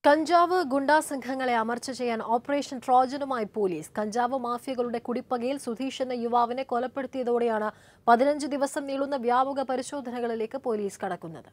കഞ്ചാവ് ഗുണ്ടാ സംഘങ്ങളെ അമർച്ച ചെയ്യാൻ ഓപ്പറേഷൻ ട്രോജനുമായി പോലീസ് കഞ്ചാവ് മാഫിയകളുടെ കുടിപ്പകയിൽ സുധീഷ് എന്ന യുവാവിനെ കൊലപ്പെടുത്തിയതോടെയാണ് പതിനഞ്ച് ദിവസം നീളുന്ന വ്യാപക പരിശോധനകളിലേക്ക് പോലീസ് കടക്കുന്നത്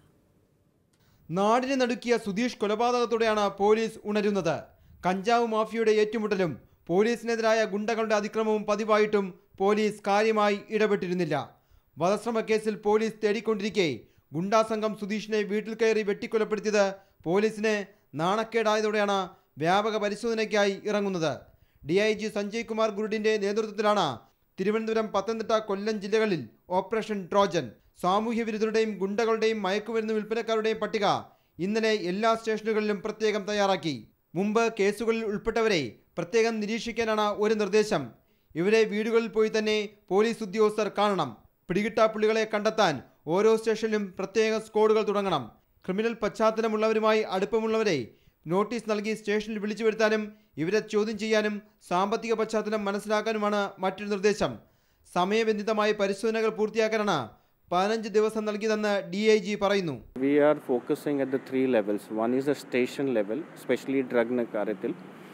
നാടിനെ നടുക്കിയ സുധീഷ് കൊലപാതകത്തോടെയാണ് പോലീസ് ഉണരുന്നത് കഞ്ചാവ് മാഫിയയുടെ ഏറ്റുമുട്ടലും പോലീസിനെതിരായ ഗുണ്ടകളുടെ അതിക്രമവും പതിവായിട്ടും പോലീസ് കാര്യമായി ഇടപെട്ടിരുന്നില്ല വധശ്രമ കേസിൽ പോലീസ് തേടിക്കൊണ്ടിരിക്കെ ഗുണ്ടാ സംഘം സുധീഷിനെ വീട്ടിൽ കയറി വെട്ടിക്കൊലപ്പെടുത്തിയത് പോലീസിന് നാണക്കേടായതോടെയാണ് വ്യാപക പരിശോധനയ്ക്കായി ഇറങ്ങുന്നത് D I G Sanjay Kumar ഗുരുഡിന്റെ നേതൃത്വത്തിലാണ് തിരുവനന്തപുരം പത്തനംതിട്ട കൊല്ലം ജില്ലകളിൽ ഓപ്പറേഷൻ ട്രോജൻ സാമൂഹ്യ വിരുദ്ധരുടെയും ഗുണ്ടകളുടെയും മയക്കുമരുന്ന് വിൽപ്പനക്കാരുടെയും പട്ടിക ഇന്നലെ എല്ലാ സ്റ്റേഷനുകളിലും പ്രത്യേകം തയ്യാറാക്കി മുമ്പ് കേസുകളിൽ ഉൾപ്പെട്ടവരെ പ്രത്യേകം നിരീക്ഷിക്കാനാണ് ഒരു നിർദ്ദേശം ഇവരെ വീടുകളിൽ പോയി തന്നെ പോലീസ് ഉദ്യോഗസ്ഥർ കാണണം പിടികിട്ടാപ്പുള്ളികളെ കണ്ടെത്താൻ ഓരോ സ്റ്റേഷനിലും പ്രത്യേക സ്ക്വാഡുകൾ തുടങ്ങണം ക്രിമിനൽ പശ്ചാത്തലമുള്ളവരുമായി അടുപ്പമുള്ളവരെ നോട്ടീസ് നൽകി സ്റ്റേഷനിൽ വിളിച്ചു വരുത്താനും ഇവരെ ചോദ്യം ചെയ്യാനും സാമ്പത്തിക പശ്ചാത്തലം മനസ്സിലാക്കാനുമാണ് മറ്റൊരു നിർദ്ദേശം സമയബന്ധിതമായി പരിശോധനകൾ പൂർത്തിയാക്കാനാണ് പതിനഞ്ച് ദിവസം നൽകിയതെന്ന് ഡി ഐ ജി പറയുന്നു We are focusing at the three levels. One is the station level, especially drug Nakaratil.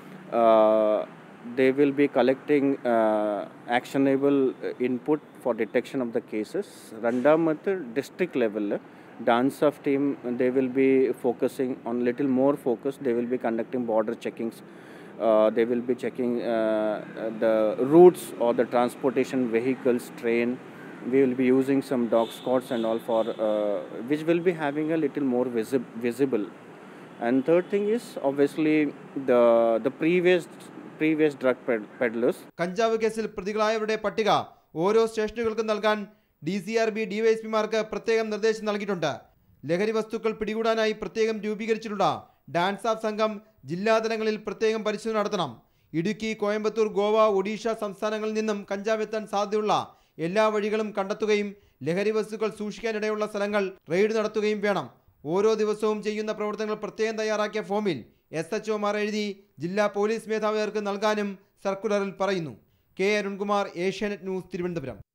Uh, they will be collecting uh, actionable uh, input for detection of the cases. Randamath district level, dance of team, they will be focusing on little more focus. They will be conducting border checkings. Uh, they will be checking uh, uh, the routes or the transportation vehicles, train, we will be using some dog squads and all for uh, which will be having a little more visi- visible and third thing is obviously the the previous previous drug ped- peddlers കഞ്ചാവ് കേസിൽ പ്രതികളായവരുടെ പട്ടിക ഓരോ സ്റ്റേഷനുകൾക്കും നൽകാൻ D C R B ഡിവൈഎസ്പിമാർക്ക് പ്രത്യേകം നിർദ്ദേശം നൽകിയിട്ടുണ്ട് ലഹരി വസ്തുക്കൾ പിടികൂടാനായി പ്രത്യേകം രൂപീകരിച്ചിട്ടുള്ള ഡാൻസ് ഓഫ് സംഘം ജില്ലാതലങ്ങളിൽ പ്രത്യേകം പരിശോധന നടത്തണം ഇടുക്കി കോയമ്പത്തൂർ ഗോവ ഒഡീഷ സംസ്ഥാനങ്ങളിൽ നിന്നും കഞ്ചാവ് എത്താൻ സാധ്യതയുള്ള എല്ലാ വഴികളും കണ്ടെത്തുകയും ലഹരി വസ്തുക്കൾ സൂക്ഷിക്കാനിടയുള്ള സ്ഥലങ്ങൾ റെയ്ഡ് നടത്തുകയും വേണം ഓരോ ദിവസവും ചെയ്യുന്ന പ്രവർത്തനങ്ങൾ പ്രത്യേകം തയ്യാറാക്കിയ ഫോമിൽ എസ് എച്ച് ഒമാർ എഴുതി ജില്ലാ പോലീസ് മേധാവികർക്ക് നൽകാനും സർക്കുലറിൽ പറയുന്നു കെ അരുൺകുമാർ ഏഷ്യാനെറ്റ് ന്യൂസ് തിരുവനന്തപുരം